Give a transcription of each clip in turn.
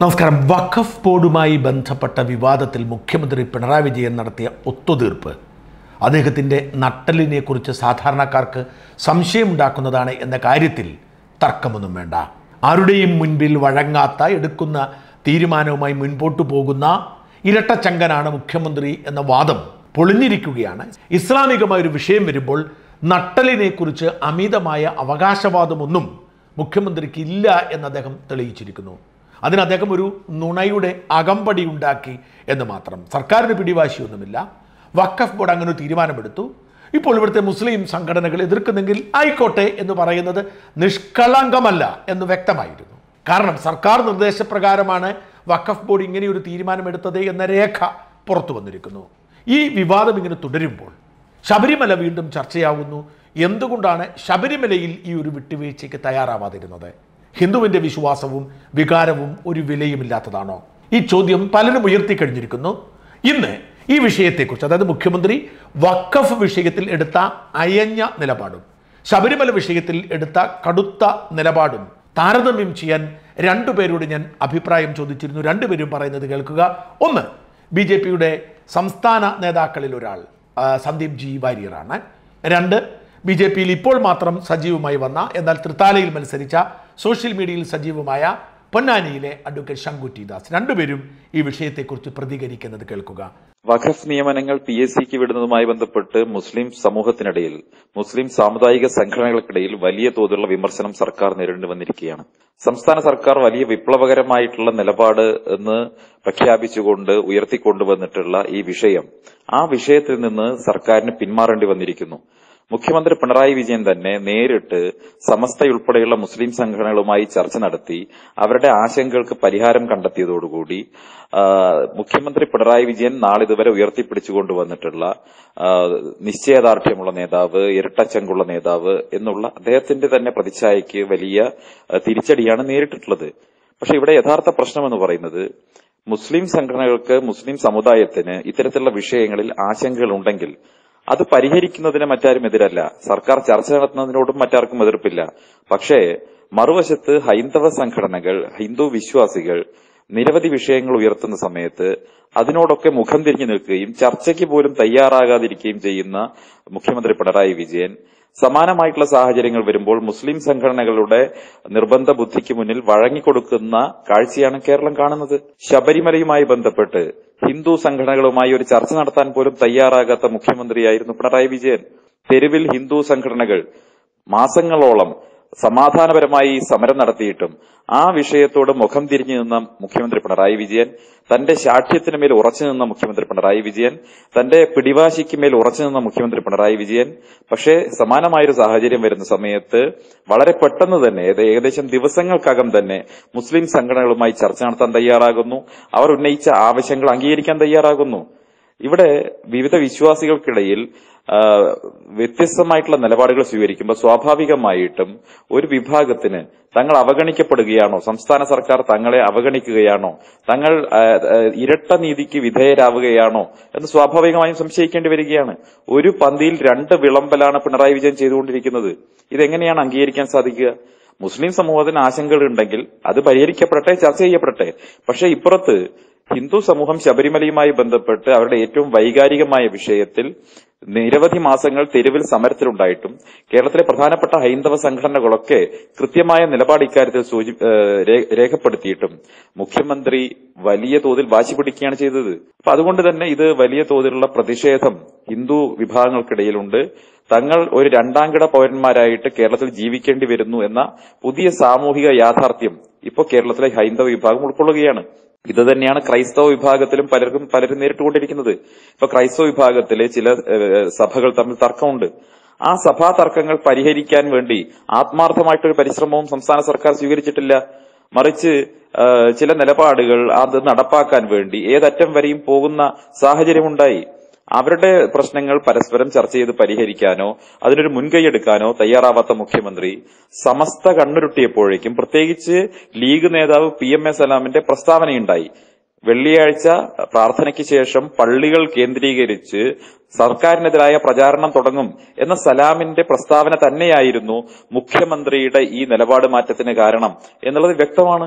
നമസ്കാരം വഖഫ് ബോർഡുമായി ബന്ധപ്പെട്ട വിവാദത്തിൽ മുഖ്യമന്ത്രി പിണറായി വിജയൻ നടത്തിയ ഒത്തുതീർപ്പ് അദ്ദേഹത്തിൻ്റെ നട്ടലിനെക്കുറിച്ച് സാധാരണക്കാർക്ക് സംശയമുണ്ടാക്കുന്നതാണ് എന്ന കാര്യത്തിൽ തർക്കമൊന്നും വേണ്ട ആരുടെയും മുൻപിൽ വഴങ്ങാത്ത എടുക്കുന്ന തീരുമാനവുമായി മുൻപോട്ടു പോകുന്ന ഇരട്ടച്ചങ്കനാണ് മുഖ്യമന്ത്രി എന്ന വാദം പൊളിഞ്ഞിരിക്കുകയാണ് ഇസ്ലാമികമായ ഒരു വിഷയം വരുമ്പോൾ നട്ടലിനെക്കുറിച്ച് അമിതമായ അവകാശവാദമൊന്നും മുഖ്യമന്ത്രിക്ക് ഇല്ല എന്ന് അദ്ദേഹം തെളിയിച്ചിരിക്കുന്നു അതിന് അദ്ദേഹം ഒരു നുണയുടെ അകമ്പടി ഉണ്ടാക്കി എന്ന് മാത്രം സർക്കാരിന് പിടിവാശിയൊന്നുമില്ല വഖഫ് ബോർഡ് അങ്ങനെ ഒരു തീരുമാനമെടുത്തു ഇപ്പോൾ ഇവിടുത്തെ മുസ്ലിം സംഘടനകൾ എതിർക്കുന്നെങ്കിൽ ആയിക്കോട്ടെ എന്ന് പറയുന്നത് നിഷ്കളങ്കമല്ല എന്ന് വ്യക്തമായിരുന്നു കാരണം സർക്കാർ നിർദ്ദേശപ്രകാരമാണ് വഖഫ് ബോർഡ് ഇങ്ങനെ ഒരു തീരുമാനമെടുത്തത് എന്ന രേഖ പുറത്തു വന്നിരിക്കുന്നു ഈ വിവാദം ഇങ്ങനെ തുടരുമ്പോൾ ശബരിമല വീണ്ടും ചർച്ചയാവുന്നു എന്തുകൊണ്ടാണ് ശബരിമലയിൽ ഈ ഒരു വിട്ടുവീഴ്ചയ്ക്ക് തയ്യാറാവാതിരുന്നത് ഹിന്ദുവിൻ്റെ വിശ്വാസവും വികാരവും ഒരു വിലയുമില്ലാത്തതാണോ ഈ ചോദ്യം പലരും ഉയർത്തിക്കഴിഞ്ഞിരിക്കുന്നു ഇന്ന് ഈ വിഷയത്തെക്കുറിച്ച് അതായത് മുഖ്യമന്ത്രി വഖഫ് വിഷയത്തിൽ എടുത്ത അയഞ്ഞ നിലപാടും ശബരിമല വിഷയത്തിൽ എടുത്ത കടുത്ത നിലപാടും താരതമ്യം ചെയ്യാൻ രണ്ടുപേരോട് ഞാൻ അഭിപ്രായം ചോദിച്ചിരുന്നു രണ്ടുപേരും പറയുന്നത് കേൾക്കുക ഒന്ന് ബി ജെ പിയുടെ സംസ്ഥാന നേതാക്കളിൽ ഒരാൾ ആ, സന്ദീപ് ജി വാര്യറാണ് രണ്ട് ബി ജെ പിയിൽ ഇപ്പോൾ മാത്രം സജീവമായി വന്ന എന്നാൽ തൃത്താലയിൽ മത്സരിച്ച സോഷ്യൽ മീഡിയയിൽ സജീവമായ പൊന്നാനിയിലെ അഡ്വക്കേറ്റ് ശങ്കുറ്റി ദാസ് രണ്ടുപേരും ഈ വിഷയത്തെക്കുറിച്ച് പ്രതികരിക്കുന്നത് കേൾക്കുക വഖഫ് നിയമനങ്ങൾ പി എസ് സിക്ക് വിടുന്നതുമായി ബന്ധപ്പെട്ട് മുസ്ലിം സമൂഹത്തിനിടയിൽ മുസ്ലിം സാമുദായിക സംഘടനകൾക്കിടയിൽ വലിയ തോതിലുള്ള വിമർശനം സർക്കാർ നേരിടേണ്ടി വന്നിരിക്കുകയാണ് സംസ്ഥാന സർക്കാർ വലിയ വിപ്ലവകരമായിട്ടുള്ള നിലപാട് എന്ന് പ്രഖ്യാപിച്ചുകൊണ്ട് ഉയർത്തിക്കൊണ്ടുവന്നിട്ടുള്ള ഈ വിഷയം ആ വിഷയത്തിൽ നിന്ന് സർക്കാരിന് പിന്മാറേണ്ടി വന്നിരിക്കുന്നു മുഖ്യമന്ത്രി പിണറായി വിജയൻ തന്നെ നേരിട്ട് സമസ്തയുൾപ്പെടെയുള്ള മുസ്ലിം സംഘടനകളുമായി ചർച്ച നടത്തി അവരുടെ ആശങ്കകൾക്ക് പരിഹാരം കണ്ടെത്തിയതോടുകൂടി ആ, മുഖ്യമന്ത്രി പിണറായി വിജയൻ നാളിതുവരെ ഉയർത്തിപ്പിടിച്ചുകൊണ്ടുവന്നിട്ടുള്ള ആ, നിശ്ചയദാർഢ്യമുള്ള നേതാവ് ഇരട്ടച്ചങ്കുള്ള നേതാവ് എന്നുള്ള അദ്ദേഹത്തിന്റെ തന്നെ പ്രതിച്ഛായയ്ക്ക് വലിയ ആ, തിരിച്ചടിയാണ് നേരിട്ടിട്ടുള്ളത് പക്ഷെ ഇവിടെ യഥാർത്ഥ പ്രശ്നം എന്ന് പറയുന്നത് മുസ്ലിം സംഘടനകൾക്ക് മുസ്ലിം സമുദായത്തിന് ഇത്തരത്തിലുള്ള വിഷയങ്ങളിൽ ആശങ്കകൾ ഉണ്ടെങ്കിൽ അത് പരിഹരിക്കുന്നതിന് മറ്റാരും എതിരല്ല സർക്കാർ ചർച്ച നടത്തുന്നതിനോടും മറ്റാർക്കും എതിർപ്പില്ല പക്ഷേ മറുവശത്ത് ഹൈന്ദവ സംഘടനകൾ ഹിന്ദു വിശ്വാസികൾ നിരവധി വിഷയങ്ങൾ ഉയർത്തുന്ന സമയത്ത് അതിനോടൊക്കെ മുഖം തിരിഞ്ഞു നിൽക്കുകയും ചർച്ചയ്ക്ക് പോലും തയ്യാറാകാതിരിക്കുകയും ചെയ്യുന്ന മുഖ്യമന്ത്രി പിണറായി വിജയൻ സമാനമായിട്ടുള്ള സാഹചര്യങ്ങൾ വരുമ്പോൾ മുസ്ലിം സംഘടനകളുടെ നിർബന്ധ ബുദ്ധിക്ക് മുന്നിൽ വഴങ്ങിക്കൊടുക്കുന്ന കാഴ്ചയാണ് കേരളം കാണുന്നത് ശബരിമലയുമായി ബന്ധപ്പെട്ട് ഹിന്ദു സംഘടനകളുമായി ഒരു ചർച്ച നടത്താൻ പോലും തയ്യാറാകാത്ത മുഖ്യമന്ത്രിയായിരുന്നു പിണറായി വിജയൻ തെരുവിൽ ഹിന്ദു സംഘടനകൾ മാസങ്ങളോളം സമാധാനപരമായി സമരം നടത്തിയിട്ടും ആ വിഷയത്തോട് മുഖം തിരിഞ്ഞു നിന്ന മുഖ്യമന്ത്രി പിണറായി വിജയൻ തന്റെ ശാഠ്യത്തിന് മേൽ ഉറച്ചു നിന്ന മുഖ്യമന്ത്രി പിണറായി വിജയൻ തന്റെ പിടിവാശിക്ക് മേൽ ഉറച്ചു നിന്ന മുഖ്യമന്ത്രി പിണറായി വിജയൻ പക്ഷേ സമാനമായൊരു സാഹചര്യം വരുന്ന സമയത്ത് വളരെ പെട്ടെന്ന് തന്നെ ഏത- ഏകദേശം ദിവസങ്ങൾക്കകം തന്നെ മുസ്ലിം സംഘടനകളുമായി ചർച്ച നടത്താൻ തയ്യാറാകുന്നു അവർ ഉന്നയിച്ച ആവശ്യങ്ങൾ അംഗീകരിക്കാൻ തയ്യാറാകുന്നു ഇവിടെ വിവിധ വിശ്വാസികൾക്കിടയിൽ ആ, വ്യത്യസ്തമായിട്ടുള്ള നിലപാടുകൾ സ്വീകരിക്കുമ്പോൾ സ്വാഭാവികമായിട്ടും ഒരു വിഭാഗത്തിന് തങ്ങൾ അവഗണിക്കപ്പെടുകയാണോ സംസ്ഥാന സർക്കാർ തങ്ങളെ അവഗണിക്കുകയാണോ തങ്ങൾ ആ, ആ, ഇരട്ട നീതിക്ക് വിധേയരാവുകയാണോ എന്ന് സ്വാഭാവികമായും സംശയിക്കേണ്ടി വരികയാണ് ഒരു പന്തിയിൽ രണ്ട് വിളമ്പലാണ് പിണറായി വിജയൻ ചെയ്തുകൊണ്ടിരിക്കുന്നത് ഇതെങ്ങനെയാണ് അംഗീകരിക്കാൻ സാധിക്കുക മുസ്ലിം സമൂഹത്തിന് ആശങ്കകൾ ഉണ്ടെങ്കിൽ അത് പരിഹരിക്കപ്പെടട്ടെ ചർച്ച ചെയ്യപ്പെടട്ടെ പക്ഷേ ഇപ്പുറത്ത് ഹിന്ദു സമൂഹം ശബരിമലയുമായി ബന്ധപ്പെട്ട് അവരുടെ ഏറ്റവും വൈകാരികമായ വിഷയത്തിൽ നിരവധി മാസങ്ങൾ തെരുവിൽ സമരത്തിലുണ്ടായിട്ടും കേരളത്തിലെ പ്രധാനപ്പെട്ട ഹൈന്ദവ സംഘടനകളൊക്കെ കൃത്യമായ നിലപാട് ഇക്കാര്യത്തിൽ സൂചി ഏഹ് രേ- രേഖപ്പെടുത്തിയിട്ടും മുഖ്യമന്ത്രി വലിയ തോതിൽ വാശി പിടിക്കുകയാണ് ചെയ്തത് അപ്പൊ അതുകൊണ്ട് തന്നെ ഇത് വലിയ തോതിലുള്ള പ്രതിഷേധം ഹിന്ദു വിഭാഗങ്ങൾക്കിടയിലുണ്ട് തങ്ങൾ ഒരു രണ്ടാംകിട പൗരന്മാരായിട്ട് കേരളത്തിൽ ജീവിക്കേണ്ടി വരുന്നു എന്ന പുതിയ സാമൂഹിക യാഥാർത്ഥ്യം ഇപ്പോൾ കേരളത്തിലെ ഹൈന്ദവ വിഭാഗം ഉൾക്കൊള്ളുകയാണ് ഇത് തന്നെയാണ് ക്രൈസ്തവ വിഭാഗത്തിലും പലർക്കും പലരും നേരിട്ടുകൊണ്ടിരിക്കുന്നത് ഇപ്പൊ ക്രൈസ്തവ വിഭാഗത്തിലെ ചില ഏഹ്, സഭകൾ തമ്മിൽ തർക്കമുണ്ട് ആ സഭാ തർക്കങ്ങൾ പരിഹരിക്കാൻ വേണ്ടി ആത്മാർത്ഥമായിട്ടൊരു പരിശ്രമവും സംസ്ഥാന സർക്കാർ സ്വീകരിച്ചിട്ടില്ല മറിച്ച് ആ, ചില നിലപാടുകൾ അത് നടപ്പാക്കാൻ വേണ്ടി ഏതറ്റം വരെയും പോകുന്ന സാഹചര്യമുണ്ടായി അവരുടെ പ്രശ്നങ്ങൾ പരസ്പരം ചർച്ച ചെയ്ത് പരിഹരിക്കാനോ അതിനൊരു മുൻകൈയെടുക്കാനോ തയ്യാറാവാത്ത മുഖ്യമന്ത്രി സമസ്ത കണ്ണുരുട്ടിയപ്പോഴേക്കും പ്രത്യേകിച്ച് ലീഗ് നേതാവ് പി എം എ സലാമിന്റെ പ്രസ്താവനയുണ്ടായി വെള്ളിയാഴ്ച പ്രാർത്ഥനയ്ക്ക് ശേഷം പള്ളികൾ കേന്ദ്രീകരിച്ച് സർക്കാരിനെതിരായ പ്രചാരണം തുടങ്ങും എന്ന സലാമിന്റെ പ്രസ്താവന തന്നെയായിരുന്നു മുഖ്യമന്ത്രിയുടെ ഈ നിലപാട് മാറ്റത്തിന് കാരണം എന്നുള്ളത് വ്യക്തമാണ്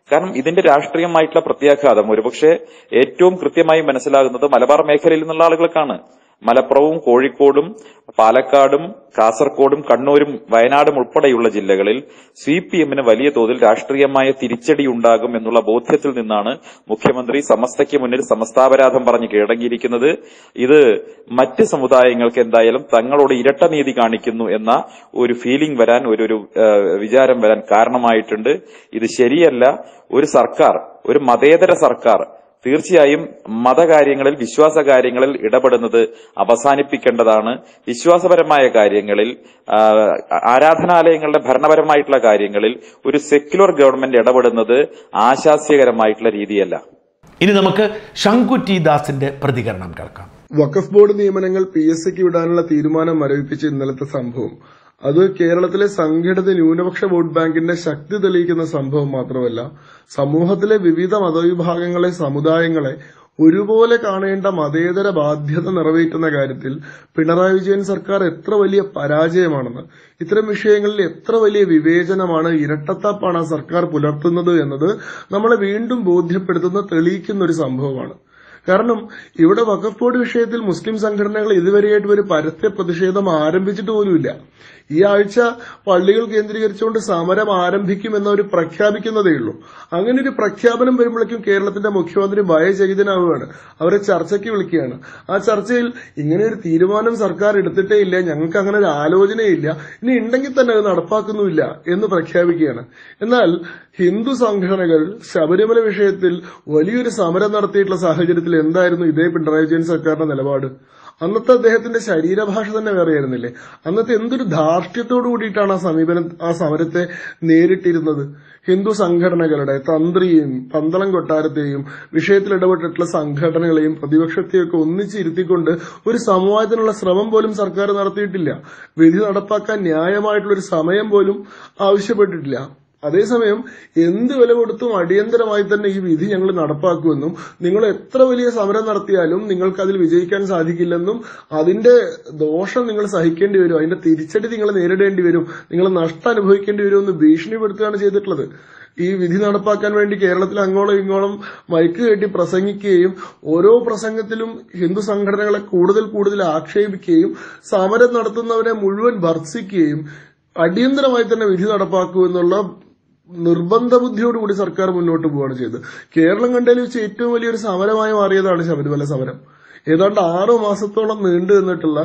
കാരണം ഇതിന്റെ രാഷ്ട്രീയമായിട്ടുള്ള പ്രത്യാഘാതം ഒരുപക്ഷെ ഏറ്റവും കൃത്യമായി മനസ്സിലാകുന്നത് മലബാർ മേഖലയിൽ നിന്നുള്ള ആളുകൾക്കാണ് മലപ്പുറവും കോഴിക്കോടും പാലക്കാടും കാസർകോടും കണ്ണൂരും വയനാടും ഉൾപ്പെടെയുള്ള ജില്ലകളിൽ സി പി എമ്മിന് വലിയ തോതിൽ രാഷ്ട്രീയമായ തിരിച്ചടി ഉണ്ടാകും എന്നുള്ള ബോധ്യത്തിൽ നിന്നാണ് മുഖ്യമന്ത്രി സമസ്തയ്ക്ക് മുന്നിൽ സമസ്താപരാധം പറഞ്ഞ് കീഴടങ്ങിയിരിക്കുന്നത് ഇത് മറ്റ് സമുദായങ്ങൾക്ക് എന്തായാലും തങ്ങളോട് ഇരട്ട നീതി കാണിക്കുന്നു എന്ന ഒരു ഫീലിംഗ് വരാൻ ഒരു ഒരു ഏഹ്, വിചാരം വരാൻ കാരണമായിട്ടുണ്ട് ഇത് ശരിയല്ല ഒരു സർക്കാർ ഒരു മതേതര സർക്കാർ തീർച്ചയായും മതകാര്യങ്ങളിൽ വിശ്വാസ കാര്യങ്ങളിൽ ഇടപെടുന്നത് അവസാനിപ്പിക്കേണ്ടതാണ് വിശ്വാസപരമായ കാര്യങ്ങളിൽ ആ, ആരാധനാലയങ്ങളുടെ ഭരണപരമായിട്ടുള്ള കാര്യങ്ങളിൽ ഒരു സെക്യുലർ ഗവൺമെന്റ് ഇടപെടുന്നത് ആശാസ്യകരമായിട്ടുള്ള രീതിയല്ല ഇനി നമുക്ക് ശങ്കുറ്റി ദാസിന്റെ പ്രതികരണം കേൾക്കാം വഖഫ് ബോർഡ് നിയമനങ്ങൾ പി എസ് സിക്ക് വിടാനുള്ള തീരുമാനം മരവിപ്പിച്ച ഇന്നലത്തെ സംഭവം അത് കേരളത്തിലെ സംഘടിത ന്യൂനപക്ഷ വോട്ട് ബാങ്കിന്റെ ശക്തി തെളിയിക്കുന്ന സംഭവം മാത്രമല്ല സമൂഹത്തിലെ വിവിധ മതവിഭാഗങ്ങളെ സമുദായങ്ങളെ ഒരുപോലെ കാണേണ്ട മതേതര ബാധ്യത നിറവേറ്റുന്ന കാര്യത്തിൽ പിണറായി വിജയൻ സർക്കാർ എത്ര വലിയ പരാജയമാണെന്ന് ഇത്തരം വിഷയങ്ങളിൽ എത്ര വലിയ വിവേചനമാണ് ഇരട്ടത്താപ്പാണ് ആ സർക്കാർ പുലർത്തുന്നത് എന്നത് നമ്മളെ വീണ്ടും ബോധ്യപ്പെടുത്തുന്ന തെളിയിക്കുന്ന ഒരു സംഭവമാണ് കാരണം ഇവിടെ വഖഫ് ബോർഡ് വിഷയത്തിൽ മുസ്ലിം സംഘടനകൾ ഇതുവരെയായിട്ട് ഒരു പരസ്യ പ്രതിഷേധം ആരംഭിച്ചിട്ട് പോലുമില്ല ഈ ആഴ്ച പള്ളികൾ കേന്ദ്രീകരിച്ചുകൊണ്ട് സമരം ആരംഭിക്കുമെന്ന് അവർ പ്രഖ്യാപിക്കുന്നതേ ഉള്ളൂ അങ്ങനെ ഒരു പ്രഖ്യാപനം വരുമ്പോഴേക്കും കേരളത്തിന്റെ മുഖ്യമന്ത്രി ഭയചകിതനാവുകയാണ് അവരെ ചർച്ചയ്ക്ക് വിളിക്കുകയാണ് ആ ചർച്ചയിൽ ഇങ്ങനെ ഒരു തീരുമാനം സർക്കാർ എടുത്തിട്ടേ ഇല്ല ഞങ്ങൾക്ക് അങ്ങനെ ഒരു ആലോചനയില്ല ഇനി ഉണ്ടെങ്കിൽ തന്നെ അത് നടപ്പാക്കുന്നുമില്ല എന്ന് പ്രഖ്യാപിക്കുകയാണ് എന്നാൽ ഹിന്ദു സംഘടനകൾ ശബരിമല വിഷയത്തിൽ വലിയൊരു സമരം നടത്തിയിട്ടുള്ള സാഹചര്യത്തിൽ എന്തായിരുന്നു ഇതേ പിണറായി വിജയൻ സർക്കാരിന്റെ നിലപാട് അന്നത്തെ അദ്ദേഹത്തിന്റെ ശരീരഭാഷ തന്നെ വേറെയായിരുന്നില്ലേ അന്നത്തെ എന്തൊരു ധാർഷ്ട്യത്തോടു കൂടിയിട്ടാണ് ആ സമീപനം ആ സമരത്തെ നേരിട്ടിരുന്നത് ഹിന്ദു സംഘടനകളുടെ തന്ത്രിയെയും പന്തളം കൊട്ടാരത്തെയും വിഷയത്തിൽ ഇടപെട്ടിട്ടുള്ള സംഘടനകളെയും പ്രതിപക്ഷത്തെയൊക്കെ ഒന്നിച്ചിരുത്തിക്കൊണ്ട് ഒരു സമവായത്തിനുള്ള ശ്രമം പോലും സർക്കാർ നടത്തിയിട്ടില്ല വിധി നടപ്പാക്കാൻ ന്യായമായിട്ടുള്ള ഒരു സമയം പോലും ആവശ്യപ്പെട്ടിട്ടില്ല അതേസമയം എന്ത് വില കൊടുത്തും അടിയന്തരമായി തന്നെ ഈ വിധി ഞങ്ങൾ നടപ്പാക്കുമെന്നും നിങ്ങൾ എത്ര വലിയ സമരം നടത്തിയാലും നിങ്ങൾക്ക് അതിൽ വിജയിക്കാൻ സാധിക്കില്ലെന്നും അതിന്റെ ദോഷം നിങ്ങൾ സഹിക്കേണ്ടി വരും അതിന്റെ തിരിച്ചടി നിങ്ങൾ നേരിടേണ്ടി വരും നിങ്ങൾ നഷ്ടം അനുഭവിക്കേണ്ടി വരും എന്ന് ഭീഷണിപ്പെടുത്തുകയാണ് ചെയ്തിട്ടുള്ളത് ഈ വിധി നടപ്പാക്കാൻ വേണ്ടി കേരളത്തിൽ അങ്ങോളം ഇങ്ങോളം മൈക്ക് കെട്ടി പ്രസംഗിക്കുകയും ഓരോ പ്രസംഗത്തിലും ഹിന്ദു സംഘടനകളെ കൂടുതൽ കൂടുതൽ ആക്ഷേപിക്കുകയും സമരം നടത്തുന്നവരെ മുഴുവൻ ഭർസിക്കുകയും അടിയന്തരമായി തന്നെ വിധി നടപ്പാക്കൂ എന്നുള്ള നിർബന്ധ ബുദ്ധിയോടുകൂടി സർക്കാർ മുന്നോട്ട് പോവുകയാണ് ചെയ്തത് കേരളം കണ്ടതിൽ വെച്ച് ഏറ്റവും വലിയൊരു സമരമായി മാറിയതാണ് ശബരിമല സമരം ഏതാണ്ട് ആറു മാസത്തോളം നീണ്ടു നിന്നിട്ടുള്ള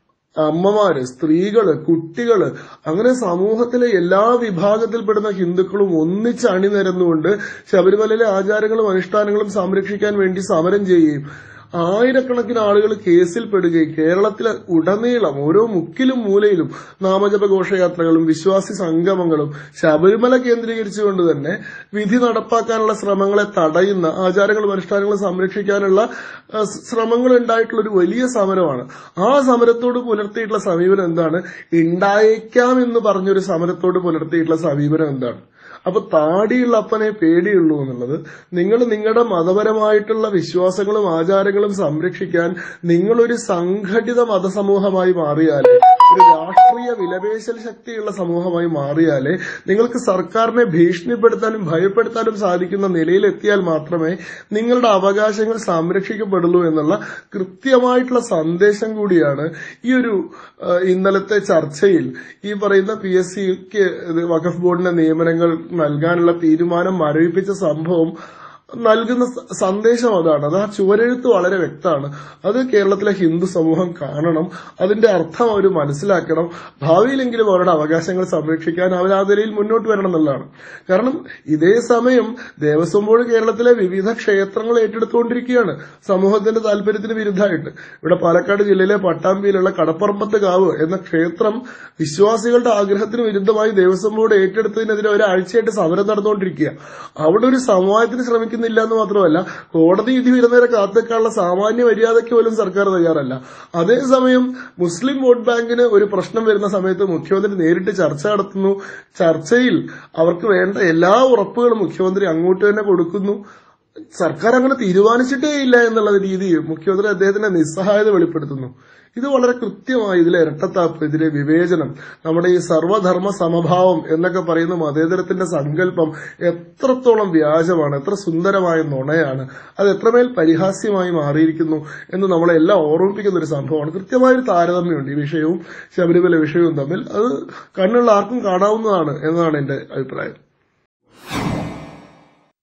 അമ്മമാര് സ്ത്രീകള് കുട്ടികള് അങ്ങനെ സമൂഹത്തിലെ എല്ലാ വിഭാഗത്തിൽപ്പെടുന്ന ഹിന്ദുക്കളും ഒന്നിച്ച് അണിനിരന്നുകൊണ്ട് ശബരിമലയിലെ ആചാരങ്ങളും അനുഷ്ഠാനങ്ങളും സംരക്ഷിക്കാൻ വേണ്ടി സമരം ചെയ്യുകയും ആയിരക്കണക്കിന് ആളുകൾ കേസിൽ പെടുകയും കേരളത്തിലെ ഉടനീളം ഓരോ മുക്കിലും മൂലയിലും നാമജപ ഘോഷയാത്രകളും വിശ്വാസി സംഗമങ്ങളും ശബരിമല കേന്ദ്രീകരിച്ചുകൊണ്ട് തന്നെ വിധി നടപ്പാക്കാനുള്ള ശ്രമങ്ങളെ തടയുന്ന ആചാരങ്ങളും അനുഷ്ഠാനങ്ങളും സംരക്ഷിക്കാനുള്ള അഹ്, ശ്രമങ്ങൾ ഉണ്ടായിട്ടുള്ള ഒരു വലിയ സമരമാണ് ആ സമരത്തോട് പുലർത്തിയിട്ടുള്ള സമീപനം എന്താണ് ഉണ്ടായേക്കാം എന്ന് പറഞ്ഞൊരു സമരത്തോട് പുലർത്തിയിട്ടുള്ള സമീപനം എന്താണ് അപ്പൊ താടിയുള്ള അപ്പനെ പേടിയുള്ളൂ എന്നുള്ളത് നിങ്ങൾ നിങ്ങളുടെ മതപരമായിട്ടുള്ള വിശ്വാസങ്ങളും ആചാരങ്ങളും സംരക്ഷിക്കാൻ നിങ്ങളൊരു സംഘടിത മതസമൂഹമായി മാറിയാലേ ഒരു രാഷ്ട്രീയ വിലപേശൽ ശക്തിയുള്ള സമൂഹമായി മാറിയാലേ നിങ്ങൾക്ക് സർക്കാരിനെ ഭീഷണിപ്പെടുത്താനും ഭയപ്പെടുത്താനും സാധിക്കുന്ന നിലയിലെത്തിയാൽ മാത്രമേ നിങ്ങളുടെ അവകാശങ്ങൾ സംരക്ഷിക്കപ്പെടുള്ളൂ എന്നുള്ള കൃത്യമായിട്ടുള്ള സന്ദേശം കൂടിയാണ് ഈ ഒരു ആ, ഇന്നലത്തെ ചർച്ചയിൽ ഈ പറയുന്ന പി എസ് സിക്ക് വഖഫ് ബോർഡിന്റെ നിയമനങ്ങൾ നൽകാനുള്ള തീരുമാനം മരവിപ്പിച്ച സംഭവം നൽകുന്ന സ- സന്ദേശം അതാണ് അത് ആ ചുവരെഴുത്ത് വളരെ വ്യക്തമാണ് അത് കേരളത്തിലെ ഹിന്ദു സമൂഹം കാണണം അതിന്റെ അർത്ഥം അവർ മനസ്സിലാക്കണം ഭാവിയിലെങ്കിലും അവരുടെ അവകാശങ്ങൾ സംരക്ഷിക്കാൻ അവർ ആ നിലയിൽ മുന്നോട്ട് വരണം എന്നുള്ളതാണ് കാരണം ഇതേ സമയം ദേവസ്വം ബോർഡ് കേരളത്തിലെ വിവിധ ക്ഷേത്രങ്ങൾ ഏറ്റെടുത്തുകൊണ്ടിരിക്കുകയാണ് സമൂഹത്തിന്റെ താല്പര്യത്തിന് വിരുദ്ധമായിട്ട് ഇവിടെ പാലക്കാട് ജില്ലയിലെ പട്ടാമ്പിയിലുള്ള കടപ്പുറമ്പത്ത് കാവ് എന്ന ക്ഷേത്രം വിശ്വാസികളുടെ ആഗ്രഹത്തിന് വിരുദ്ധമായി ദേവസ്വം ബോർഡ് ഏറ്റെടുത്തതിനെതിരെ ഒരാഴ്ചയായിട്ട് സമരം നടന്നുകൊണ്ടിരിക്കുക അവിടെ ഒരു സമവായത്തിന് ശ്രമിക്കുന്നില്ല എന്ന് മാത്രമല്ല കോടതി വിധി വരുന്നവരെ കാത്തേക്കാനുള്ള സാമാന്യ മര്യാദയ്ക്ക് പോലും സർക്കാർ തയ്യാറല്ല അതേസമയം മുസ്ലിം വോട്ട് ബാങ്കിന് ഒരു പ്രശ്നം വരുന്ന സമയത്ത് മുഖ്യമന്ത്രി നേരിട്ട് ചർച്ച നടത്തുന്നു ചർച്ചയിൽ അവർക്ക് വേണ്ട എല്ലാ ഉറപ്പുകളും മുഖ്യമന്ത്രി അങ്ങോട്ട് തന്നെ കൊടുക്കുന്നു സർക്കാർ അങ്ങനെ തീരുമാനിച്ചിട്ടേ ഇല്ല എന്നുള്ള രീതിയിൽ മുഖ്യമന്ത്രി അദ്ദേഹത്തിന്റെ നിസ്സഹായത വെളിപ്പെടുത്തുന്നു ഇത് വളരെ കൃത്യമായി ഇതിലെ ഇരട്ടത്താപ്പ് ഇതിലെ വിവേചനം നമ്മുടെ ഈ സർവധർമ്മ സമഭാവം എന്നൊക്കെ പറയുന്ന മതേതരത്തിന്റെ സങ്കല്പം എത്രത്തോളം വ്യാജമാണ് എത്ര സുന്ദരമായ നുണയാണ് അത് എത്രമേൽ പരിഹാസ്യമായി മാറിയിരിക്കുന്നു എന്ന് നമ്മളെ എല്ലാം ഓർമ്മിപ്പിക്കുന്ന ഒരു സംഭവമാണ് കൃത്യമായൊരു താരതമ്യമുണ്ട് ഈ വിഷയവും ശബരിമല വിഷയവും തമ്മിൽ അത് കണ്ണുള്ള ആർക്കും കാണാവുന്നതാണ് എന്നാണ് എന്റെ അഭിപ്രായം